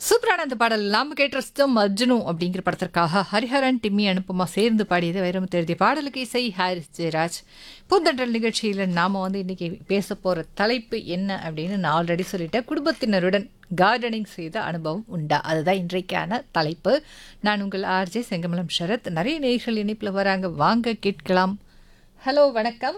சூப்பரான அந்த பாடல் நாம கேட்ட ரசித்தோம் அர்ஜுனு அப்படிங்கிற படத்திற்காக ஹரிஹரன் டிம்மி அனுப்புமா சேர்ந்து பாடியது வைரமுத்து எழுதிய பாடலுக்கு இசை ஹாரிஸ் ஜெயராஜ் பூந்தண்டல் நிகழ்ச்சியில் நாம வந்து இன்னைக்கு பேச போற தலைப்பு என்ன அப்படின்னு நான் ஆல்ரெடி சொல்லிட்டேன் குடும்பத்தினருடன் கார்டனிங் செய்த அனுபவம் உண்டா அதுதான் இன்றைக்கான தலைப்பு நான் உங்கள் ஆர்ஜே செங்கமலம் சரத் நிறைய நேர்கள் இணைப்பில் வராங்க வாங்க கேட்கலாம் ஹலோ வணக்கம்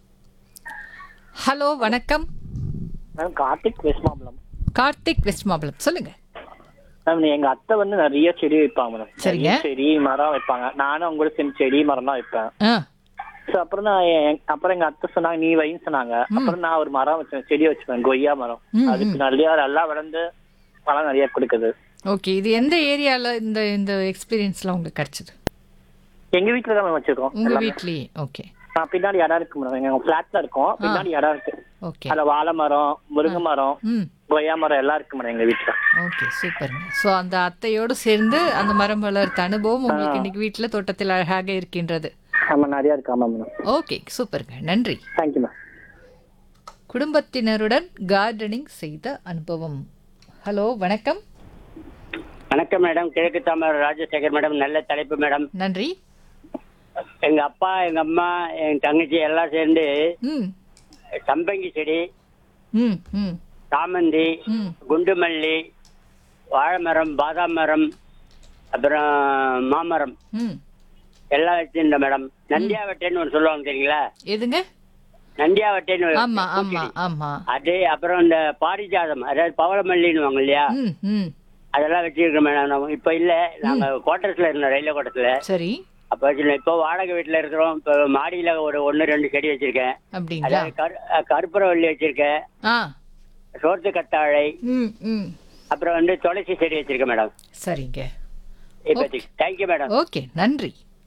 ஹலோ வணக்கம் மேம் கார்த்திக் வெஸ்மாம்பலம் கார்த்திக் வெஸ்ட் மாம்பலம் சொல்லுங்க மேம் எங்க அத்தை வந்து நிறைய செடி வைப்பாங்க மேடம் சரிங்க. நிறைய செடி மரம் வைப்பாங்க நானும் அவங்க கூட சேர்ந்து செடி மரம் தான் வைப்பேன் ஆ ஸோ அப்புறம் நான் என்- அப்புறம் எங்க அத்தை சொன்னாங்க நீ வைன்னு சொன்னாங்க அப்புறம் நான் ஒரு மரம் வச்சேன் செடி வச்சுப்பேன் கொய்யா மரம் ம், அதுக்கு நிறைய நல்லா வளர்ந்து பழம் நிறைய கொடுக்குது ஓகே இது எந்த ஏரியால இந்த இந்த எக்ஸ்பீரியன்ஸ்லாம் உங்களுக்கு கிடைச்சது எங்க வீட்டுல தான் மேம் வச்சிருக்கோம் உங்க எல்லாமே. வீட்லயே ஓகே ஆ, பின்னாடி இடம் இருக்கு மேடம் எங்க பிளாட்ல இருக்கோம் பின்னாடி இடம் இருக்கு ஓகே அதுல வாழை மரம் முருங்கை மரம் ம் கொய்யா மரம் எல்லாம் இருக்கு மேடம் எங்க வீட்டுல ஓகே சூப்பருங்க ஸோ அந்த அத்தையோடு சேர்ந்து அந்த மரம் வளர்த்த அனுபவம் உங்களுக்கு இன்னைக்கு வீட்டில் தோட்டத்தில் அழகாக இருக்கின்றது ஆமா நிறைய இருக்கு ஆமா மேடம் ஓகே சூப்பருங்க நன்றி தேங்க்யூ மேம் குடும்பத்தினருடன் கார்டனிங் செய்த அனுபவம் ஹலோ வணக்கம் வணக்கம் மேடம் கிழக்கு தாமரை ராஜசேகர் மேடம் நல்ல தலைப்பு மேடம் நன்றி எங்க அப்பா எங்க அம்மா என் தங்கச்சி எல்லாம் சேர்ந்து ம் சம்பங்கி செடி ம் ம் சாமந்தி ம் குண்டு மல்லி வாழை மரம் பாதாம் மரம் அப்புறம் மாமரம் ம் எல்லாம் வச்சிருந்தோம் மேடம் நந்தியாவட்டைன்னு ஒன்று சொல்லுவாங்க தெரியுங்களா எதுங்க நந்தியாவட்டைன்னு ஒரு ஆமா ஆமா பூச்செடி. ஆமா அது அப்புறம் இந்த பாரிஜாதம் அதாவது பவளமல்லின்னு வாங்க இல்லையா ம் ம் அதெல்லாம் வச்சிருக்கோம் மேடம் நம்ம இப்போ இல்லை நாங்க குவார்டர்ஸ்ல இருந்தோம் ரயில்வே குவார்டர்ஸ்ல சரி அப்போ வச்சிருந்தோம் இப்போ வாடகை வீட்டில் இருக்கிறோம் இப்போ மாடியில் ஒரு ஒன்று ரெண்டு செடி வச்சிருக்கேன் அப்படிங்களா அதாவது கரு அஹ் கற்பூரவள்ளி வச்சிருக்கேன் ஆ சோர்த்து கத்தாழை ம் ம் அப்புறம் வந்து துளசி செடி வச்சிருக்கேன் மேடம் சரிங்க இப்போதைக்கு தேங்க்யூ மேடம் ஓகே நன்றி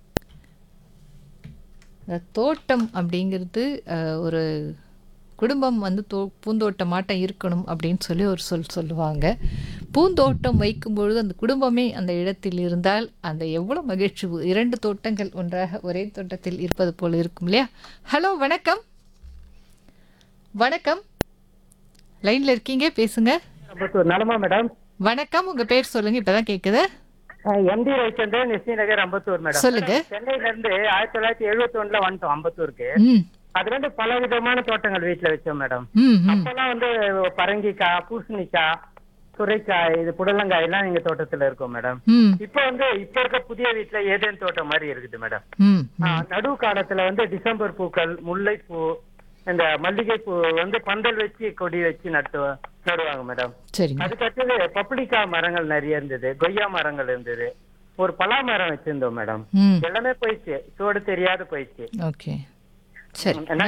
இந்த தோட்டம் அப்படிங்கிறது அஹ், ஒரு குடும்பம் வந்து தோ பூந்தோட்டமாட்டம் இருக்கணும் அப்படின்னு சொல்லி ஒரு சொல் சொல்லுவாங்க பூந்தோட்டம் வைக்கும் பொழுது அந்த குடும்பமே அந்த இடத்தில் இருந்தால் அந்த எவ்வளோ மகிழ்ச்சி இரண்டு தோட்டங்கள் ஒன்றாக ஒரே தோட்டத்தில் இருப்பது போல இருக்கும் இல்லையா ஹலோ வணக்கம் வணக்கம் லைன்ல இருக்கீங்க பேசுங்க அம்பத்தூர் நலமா மேடம் வணக்கம் உங்க பேர் சொல்லுங்க இப்பதான் கேக்குது MD Ravichandran SV Nagar Ambattur madam சொல்லுங்க சென்னையில இருந்து ஆயிரத்தி தொள்ளாயிரத்தி எழுபத்தி ஒண்ணுல வந்துட்டோம் அம்பத்தூருக்கு ம் அதுல இருந்து பல விதமான தோட்டங்கள் வீட்டுல வச்சோம் மேடம் ம் ம் அப்பெல்லாம் வந்து பரங்கிக்காய் பூசணிக்காய் சுரைக்காய் இது புடலங்காய் எல்லாம் எங்க தோட்டத்துல இருக்கும் மேடம் ம் இப்ப வந்து இப்ப இருக்க புதிய வீட்டுல ஏதேன் தோட்டம் மாதிரி இருக்குது மேடம் ம் ஆ, நடுவு காலத்துல வந்து டிசம்பர் பூக்கள் முல்லைப்பூ இந்த மல்லிகை பூ வந்து பந்தல் வச்சு கொடி வச்சு நட்டு நடுவாங்க மேடம் சரிங்க அதுக்கடுத்தது பப்ளிகா மரங்கள் நிறைய இருந்தது கொய்யா மரங்கள் இருந்தது ஒரு பலா மரம் வச்சிருந்தோம் மேடம் ம் எல்லாமே போயிடுச்சு சோடு தெரியாத போயிடுச்சு ஓகே சரி